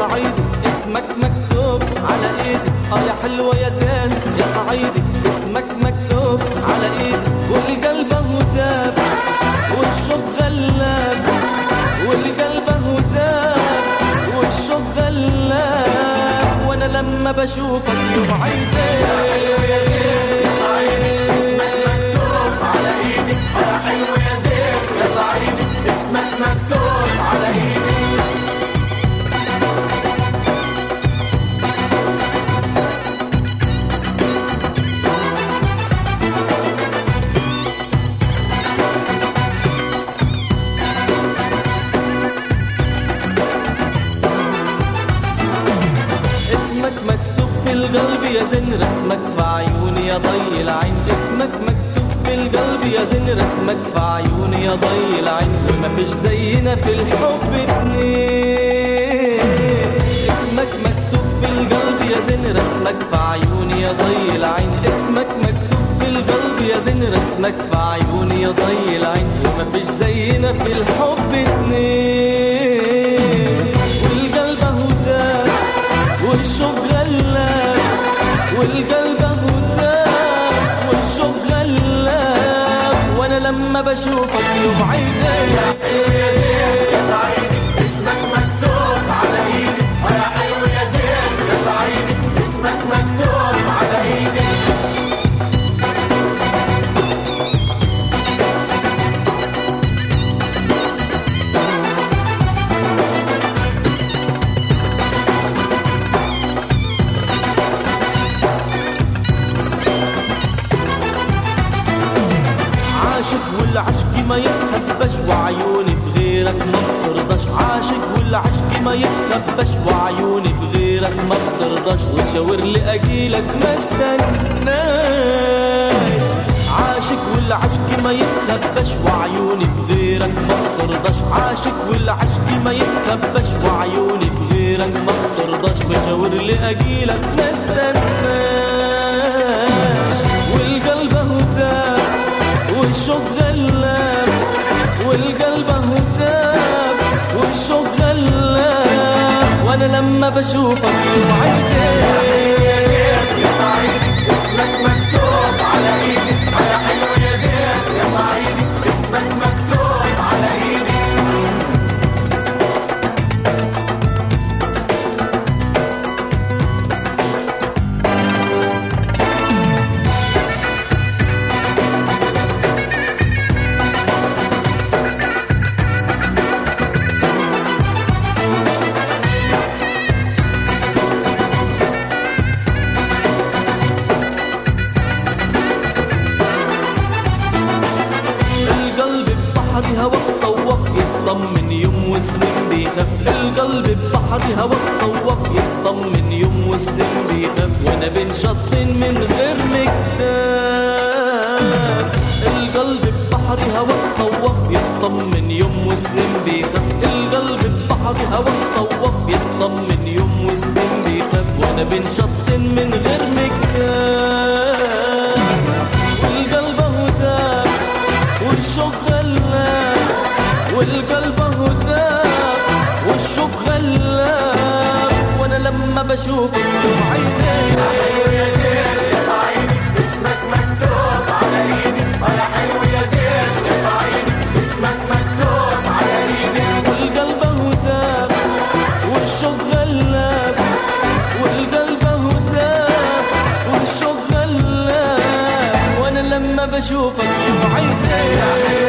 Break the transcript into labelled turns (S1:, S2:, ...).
S1: صعيدي اسمك مكتوب على ايدي اه يا حلوة يا زين يا صعيدي اسمك مكتوب على ايدي والقلب اهو داب والشوق غلاب والقلب اهو داب والشوق غلاب وانا لما بشوفك يوم عيدي
S2: يا زين يا صعيدي اسمك مكتوب على ايدي يا حلو يا زين يا صعيدي اسمك مكتوب على ايدي
S1: اسمك مكتوب في القلب يا زين رسمك في عيوني يا ضي العين اسمك مكتوب في القلب يا زين رسمك في عيوني يا ضي العين وما فيش زينا في الحب اتنين اسمك مكتوب في القلب يا زين رسمك في عيوني يا ضي العين اسمك مكتوب في القلب يا زين رسمك في عيوني يا ضي العين وما فيش زينا في الحب اتنين والقلب اهو داب والشوق غلاب والقلب اهو داب والشوق غلاب وانا لما بشوفك يوم عيدي
S2: يا زين يا صعيدي اسمك مكتوب على ايدي يا حلو يا زين يا صعيدي اسمك مكتوب على ايدي
S1: عاشق والعشق ما يتخبش وعيوني بغيرك ما بترضاش عاشق والعشق ما يتخبش وعيوني بغيرك ما بترضاش وشاور لي اجيلك ما استناش عاشق والعشق ما يتخبش وعيوني بغيرك ما بترضاش عاشق والعشق ما يتخبش وعيوني بغيرك ما بترضاش وشاور لي اجيلك ما استناش والقلب اهو داب والشوق غلاب والقلب اهو داب والشوق غلاب وانا لما بشوفك يوم عيدي
S2: يا زين يا صعيدي اسمك مكتوب على ايدي يا حلو يا زين يا صعيدي اسمك مكتوب على ايدي
S1: القلب ببحر هواك طوف يطمن يوم وسنين بيخاف القلب ببحر هواك طوف يطمن يوم وسنين بيخاف وانا بين شطين من غير مكتاف القلب ببحر هواك طوف يطمن يوم وسنين بيخاف القلب ببحر هواك طوف يطمن يوم وسنين بيخاف وانا بين شطين من غير مكتاف والقلب اهو داب والشوق غلاب والقلب اهو داب والشوق غلاب وانا لما بشوفك يوم عيدي
S2: يا زين يا صعيدي اسمك مكتوب على ايدي يا حلو يا زين يا صعيدي اسمك مكتوب على ايدي
S1: والقلب اهو داب والشوق غلاب والقلب اهو داب والشوق غلاب وانا لما بشوفك يوم عيدي